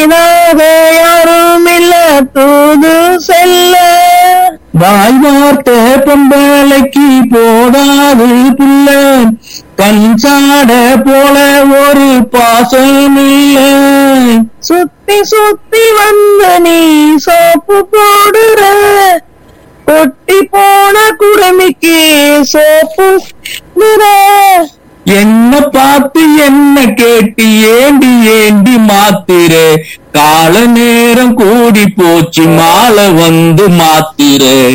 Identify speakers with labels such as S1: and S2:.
S1: இதாக யாரும் இல்ல தூது செல்ல
S2: வாய் வார்த்தை பொம்பளைக்கு போதாது புள்ள கண் சாட போல ஒரு பாசம் இல்லை
S1: சுத்தி சுத்தி வந்து நீ சோப்பு போடுற கொட்டி போன குடுமிக்கு சோப்பு நிற
S2: என்ன பார்த்து என்ன கேட்டு ஏண்டி ஏண்டி மாத்திர கால நேரம் கூடி போச்சு மாலை வந்து மாத்திர